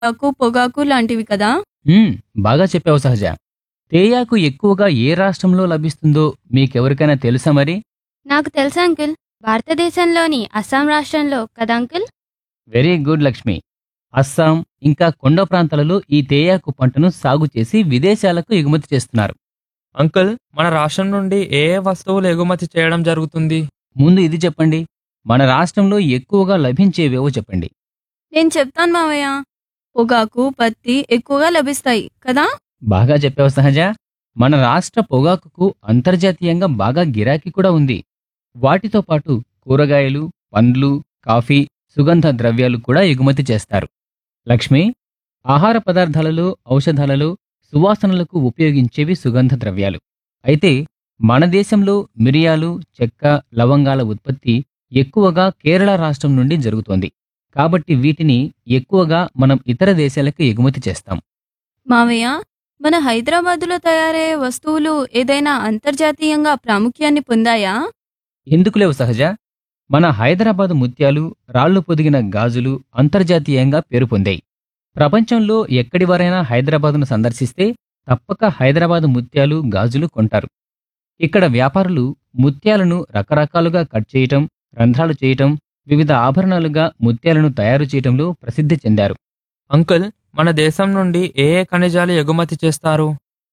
తేయాకు పొగాకు లాంటివి కదా మ్మ్, బాగా చెప్పావు సహజ తేయాకు ఎక్కువగా ఏ రాష్ట్రంలో లభిస్తుందో మీకెవరికైనా తెలుసా మరి నాకు తెలుసు అంకుల్ భారతదేశంలోని అస్సాం రాష్ట్రంలో కదా uncle very good Lakshmi Assam ఇంకా కొండ ప్రాంతాలలో ఈ తేయాకు పంటను సాగు చేసి విదేశాలకు ఎగుమతి చేస్తున్నారు అంకుల్ మన రాష్ట్రం నుండి ఏ ఏ వస్తువులు ఎగుమతి చేయడం జరుగుతుంది ముందు ఇది చెప్పండి మన రాష్ట్రంలో ఎక్కువగా లభించేవేవో చెప్పండి నేను చెప్తాను మావయ్య పొగాకు పత్తి ఎక్కువగా లభిస్తాయి కదా బాగా చెప్పావు సహజ మన రాష్ట్ర పొగాకుకు అంతర్జాతీయంగా బాగా గిరాకీ కూడా ఉంది వాటితో పాటు కూరగాయలు పండ్లు కాఫీ సుగంధ ద్రవ్యాలు కూడా ఎగుమతి చేస్తారు లక్ష్మి ఆహార పదార్థాలలో ఔషధాలలో సువాసనలకు ఉపయోగించేవి సుగంధ ద్రవ్యాలు అయితే మన దేశంలో మిరియాలు చెక్క లవంగాల ఉత్పత్తి ఎక్కువగా కేరళ రాష్ట్రం నుండి జరుగుతోంది కాబట్టి వీటిని ఎక్కువగా మనం ఇతర దేశాలకు ఎగుమతి చేస్తాం మావయ్య మన హైదరాబాదులో తయారయ్యే వస్తువులు ఏదైనా అంతర్జాతీయంగా ప్రాముఖ్యాన్ని పొందాయా ఎందుకు లేవు సహజ మన హైదరాబాదు ముత్యాలు రాళ్లు పొదిగిన గాజులు అంతర్జాతీయంగా పేరు పొందాయి ప్రపంచంలో ఎక్కడి వారైనా హైదరాబాదును సందర్శిస్తే తప్పక హైదరాబాదు ముత్యాలు గాజులు కొంటారు ఇక్కడ వ్యాపారులు ముత్యాలను రకరకాలుగా కట్ చేయటం రంధ్రాలు చేయటం వివిధ ఆభరణాలుగా ముత్యాలను తయారు చేయటంలో ప్రసిద్ధి చెందారు అంకుల్ మన దేశం నుండి ఏ ఏ ఖనిజాలు ఎగుమతి చేస్తారు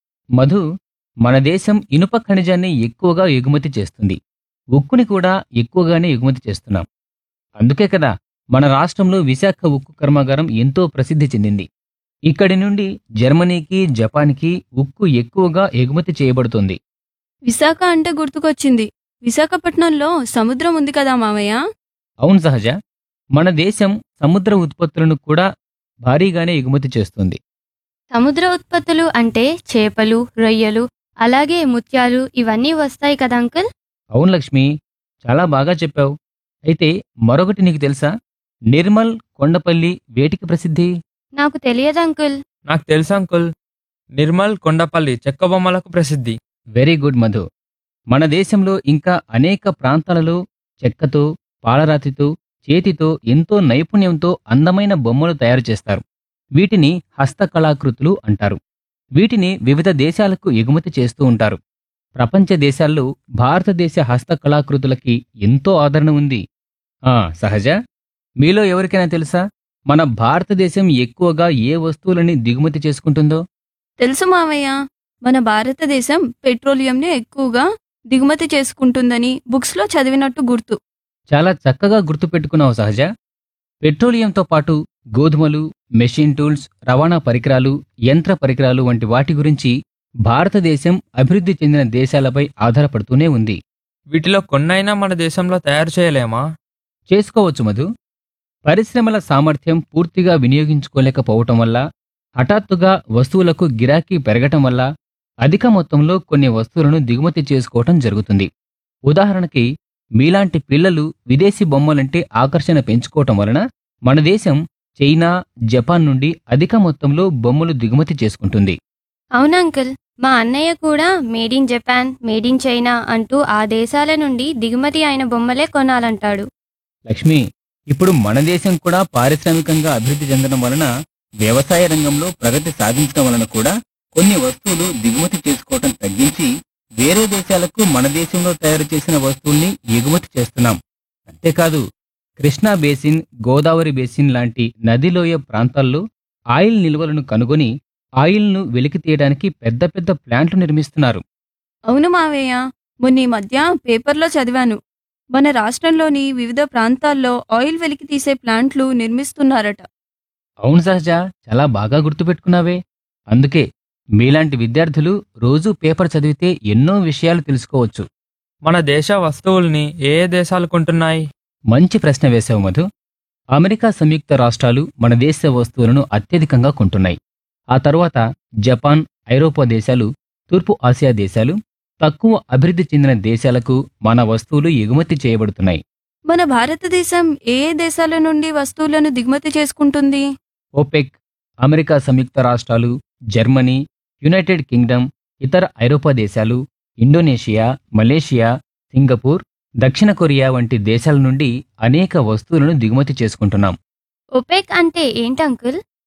మధు మన దేశం ఇనుప ఖనిజాన్ని ఎక్కువగా ఎగుమతి చేస్తుంది ఉక్కుని కూడా ఎక్కువగానే ఎగుమతి చేస్తున్నాం అందుకే కదా మన రాష్ట్రంలో విశాఖ ఉక్కు కర్మాగారం ఎంతో ప్రసిద్ధి చెందింది ఇక్కడి నుండి జర్మనీకి జపాన్కి ఉక్కు ఎక్కువగా ఎగుమతి చేయబడుతుంది విశాఖ అంటే గుర్తుకొచ్చింది విశాఖపట్నంలో సముద్రం ఉంది కదా మావయ్య అవును సహజ మన దేశం సముద్ర ఉత్పత్తులను కూడా భారీగానే ఎగుమతి చేస్తుంది సముద్ర ఉత్పత్తులు అంటే చేపలు రొయ్యలు అలాగే ముత్యాలు ఇవన్నీ వస్తాయి కదా అంకుల్ అవును లక్ష్మి చాలా బాగా చెప్పావు అయితే మరొకటి నీకు తెలుసా నిర్మల్ కొండపల్లి వేటికి ప్రసిద్ధి నాకు తెలియదు అంకుల్ నాకు తెలుసు అంకుల్ నిర్మల్ కొండపల్లి చెక్క బొమ్మలకు ప్రసిద్ధి వెరీ గుడ్ మధు మన దేశంలో ఇంకా అనేక ప్రాంతాలలో చెక్కతో పాలరాతితో చేతితో ఎంతో నైపుణ్యంతో అందమైన బొమ్మలు తయారు చేస్తారు వీటిని హస్తకళాకృతులు అంటారు వీటిని వివిధ దేశాలకు ఎగుమతి చేస్తూ ఉంటారు ప్రపంచ దేశాల్లో భారతదేశ హస్తకళాకృతులకి ఎంతో ఆదరణ ఉంది ఆ సహజ మీలో ఎవరికైనా తెలుసా మన భారతదేశం ఎక్కువగా ఏ వస్తువులని దిగుమతి చేసుకుంటుందో తెలుసు మావయ్య మన భారతదేశం పెట్రోలియంని ఎక్కువగా దిగుమతి చేసుకుంటుందని బుక్స్లో చదివినట్టు గుర్తు చాలా చక్కగా గుర్తుపెట్టుకున్నావు సహజ పెట్రోలియంతో పాటు గోధుమలు మెషిన్ టూల్స్ రవాణా పరికరాలు యంత్ర పరికరాలు వంటి వాటి గురించి భారతదేశం అభివృద్ధి చెందిన దేశాలపై ఆధారపడుతూనే ఉంది వీటిలో కొన్నైనా మన దేశంలో తయారు చేయలేమా చేసుకోవచ్చు మధు పరిశ్రమల సామర్థ్యం పూర్తిగా వినియోగించుకోలేకపోవటం వల్ల హఠాత్తుగా వస్తువులకు గిరాకీ పెరగటం వల్ల అధిక మొత్తంలో కొన్ని వస్తువులను దిగుమతి చేసుకోవటం జరుగుతుంది ఉదాహరణకి మీలాంటి పిల్లలు విదేశీ బొమ్మలంటే ఆకర్షణ పెంచుకోవటం వలన మన దేశం చైనా జపాన్ నుండి అధిక మొత్తంలో బొమ్మలు దిగుమతి చేసుకుంటుంది అవును అంకుల్ మా అన్నయ్య కూడా made in Japan made in China అంటూ ఆ దేశాల నుండి దిగుమతి అయిన బొమ్మలే కొనాలంటాడు లక్ష్మి ఇప్పుడు మన దేశం కూడా పారిశ్రామికంగా అభివృద్ధి చెందడం వలన వ్యవసాయ రంగంలో ప్రగతి సాధించడం వలన కూడా కొన్ని వస్తువులు దిగుమతి చేసుకోవటం తగ్గించి వేరే దేశాలకు మన దేశంలో తయారు చేసిన వస్తువుల్ని ఎగుమతి చేస్తున్నాం అంతేకాదు కృష్ణా బేసిన్ గోదావరి బేసిన్ లాంటి నదిలోయ ప్రాంతాల్లో ఆయిల్ నిల్వలను కనుగొని ఆయిల్ను వెలికి తీయడానికి పెద్ద పెద్ద ప్లాంట్లు నిర్మిస్తున్నారు అవును మావయ్య మొన్న ఈ మధ్య పేపర్లో చదివాను మన రాష్ట్రంలోని వివిధ ప్రాంతాల్లో ఆయిల్ వెలికి తీసే ప్లాంట్లు నిర్మిస్తున్నారట అవును సహజ చాలా బాగా గుర్తుపెట్టుకున్నావే అందుకే మీలాంటి విద్యార్థులు రోజూ పేపర్ చదివితే ఎన్నో విషయాలు తెలుసుకోవచ్చు మన దేశ వస్తువుల్ని ఏ ఏ దేశాలు కొంటున్నాయి మంచి ప్రశ్న వేశావు మధు అమెరికా సంయుక్త రాష్ట్రాలు మన దేశ వస్తువులను అత్యధికంగా కొంటున్నాయి ఆ తరువాత జపాన్ ఐరోపా దేశాలు తూర్పు ఆసియా దేశాలు తక్కువ అభివృద్ధి చెందిన దేశాలకు మన వస్తువులు ఎగుమతి చేయబడుతున్నాయి మన భారతదేశం ఏ ఏ దేశాల నుండి వస్తువులను దిగుమతి చేసుకుంటుంది ఓపెక్ అమెరికా సంయుక్త రాష్ట్రాలు జర్మనీ యునైటెడ్ కింగ్డమ్ ఇతర ఐరోపా దేశాలు ఇండోనేషియా మలేషియా సింగపూర్ దక్షిణ కొరియా వంటి దేశాల నుండి అనేక వస్తువులను దిగుమతి చేసుకుంటున్నాం ఒపెక్ అంటే ఏంటి అంకుల్